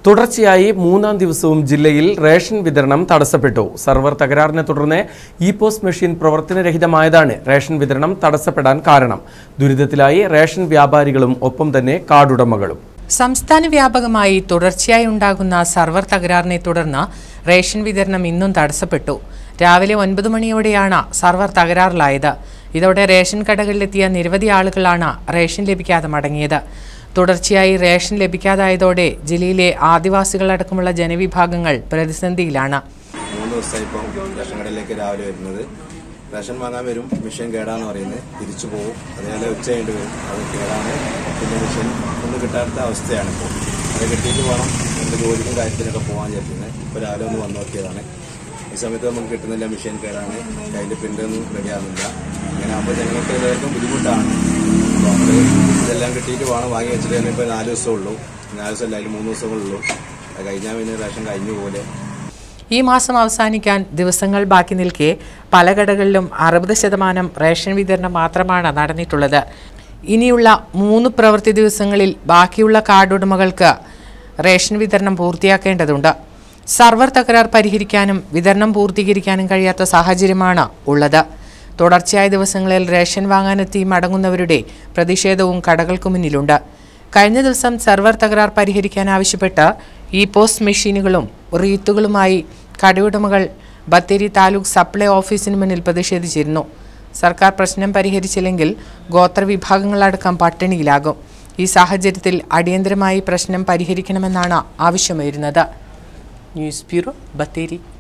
തുടർച്ചയായി മൂന്നാം ദിവസവും ജില്ലയിൽ റേഷൻ വിതരണം തടസ്സപ്പെട്ടു സർവർ തകരാറിനെ തുടർന്ന് ഇ പോസ്റ്റ് മെഷീൻ പ്രവർത്തനരഹിതമായതാണ് റേഷൻ വിതരണം തടസ്സപ്പെടാൻ കാരണം ദുരിതത്തിലായി റേഷൻ വ്യാപാരികളും ഒപ്പം തന്നെ കാർഡുടമകളും സംസ്ഥാന വ്യാപകമായി തുടർച്ചയായി ഉണ്ടാകുന്ന സർവർ തകരാറിനെ തുടർന്ന് റേഷൻ വിതരണം ഇന്നും തടസ്സപ്പെട്ടു രാവിലെ ഒൻപത് മണിയോടെയാണ് സർവർ തകരാറിലായത് ഇതോടെ റേഷൻ കടകളിലെത്തിയ നിരവധി ആളുകളാണ് റേഷൻ ലഭിക്കാതെ മടങ്ങിയത് തുടർച്ചയായി റേഷൻ ലഭിക്കാതായതോടെ ജില്ലയിലെ ആദിവാസികളടക്കമുള്ള ജനവിഭാഗങ്ങൾ പ്രതിസന്ധിയിലാണ് മൂന്ന് ദിവസമായി ഇപ്പം റേഷൻ കടയിലേക്ക് രാവിലെ വരുന്നത് റേഷൻ വാങ്ങാൻ വരും മിഷൻ കേടാന്ന് പറയുന്നത് തിരിച്ചു പോകും അതേപോലെ ഉച്ച കഴിഞ്ഞിട്ട് വരും അത് കേടാണ് പിന്നെ മിഷൻ ഒന്നും കിട്ടാത്ത അവസ്ഥയാണ് ഇപ്പോൾ അത് കിട്ടിയിട്ട് വേണം എൻ്റെ ജോലിക്കും കാര്യത്തിനൊക്കെ പോകാൻ വിചാരിക്കുന്നത് ഇപ്പോൾ രാവിലെ ഒന്ന് വന്നു നോക്കിയതാണ് ഈ സമയത്ത് നമുക്ക് കിട്ടുന്നില്ല മിഷൻ കേടാണ് കയ്യിൽ പ്രിൻ്റൊന്നും റെഡിയാകുന്നില്ല അങ്ങനെ ആകുമ്പോൾ ജനങ്ങൾക്ക് എല്ലാവർക്കും ബുദ്ധിമുട്ടാണ് അപ്പോൾ നമ്മൾ ഇതെല്ലാം കിട്ടിയിട്ട് വേണം വാങ്ങി വെച്ചിട്ട് തന്നെ ഇപ്പോൾ നാല് ദിവസമേ ഉള്ളൂ നാല് ദിവസം അല്ല അതിൽ മൂന്ന് ദിവസമേ ഉള്ളൂ അത് കഴിഞ്ഞാൽ പിന്നെ റേഷൻ കഴിഞ്ഞു പോലെ ഈ മാസം അവസാനിക്കാൻ ദിവസങ്ങൾ ബാക്കി നിൽക്കെ പല കടകളിലും അറുപത് ശതമാനം റേഷൻ വിതരണം മാത്രമാണ് നടന്നിട്ടുള്ളത് ഇനിയുള്ള മൂന്ന് പ്രവൃത്തി ദിവസങ്ങളിൽ ബാക്കിയുള്ള കാർഡുടമകൾക്ക് റേഷൻ വിതരണം പൂർത്തിയാക്കേണ്ടതുണ്ട് സർവർ തകരാർ പരിഹരിക്കാനും വിതരണം പൂർത്തീകരിക്കാനും കഴിയാത്ത സാഹചര്യമാണ് ഉള്ളത് തുടർച്ചയായ ദിവസങ്ങളിൽ റേഷൻ വാങ്ങാനെത്തി മടങ്ങുന്നവരുടെ പ്രതിഷേധവും കടകൾക്ക് മുന്നിലുണ്ട് കഴിഞ്ഞ ദിവസം സെർവർ തകരാർ പരിഹരിക്കാൻ ആവശ്യപ്പെട്ട് ഇ പോസ്റ്റ് മെഷീനുകളും റീത്തുകളുമായി കടയുടമകൾ ബത്തേരി താലൂക്ക് സപ്ലൈ ഓഫീസിന് മുന്നിൽ പ്രതിഷേധിച്ചിരുന്നു സർക്കാർ പ്രശ്നം പരിഹരിച്ചില്ലെങ്കിൽ ഗോത്രവിഭാഗങ്ങളടക്കം പട്ടിണിയിലാകും ഈ സാഹചര്യത്തിൽ അടിയന്തരമായി പ്രശ്നം പരിഹരിക്കണമെന്നാണ് ആവശ്യമുയരുന്നത് ന്യൂസ് ബ്യൂറോ ബത്തേരി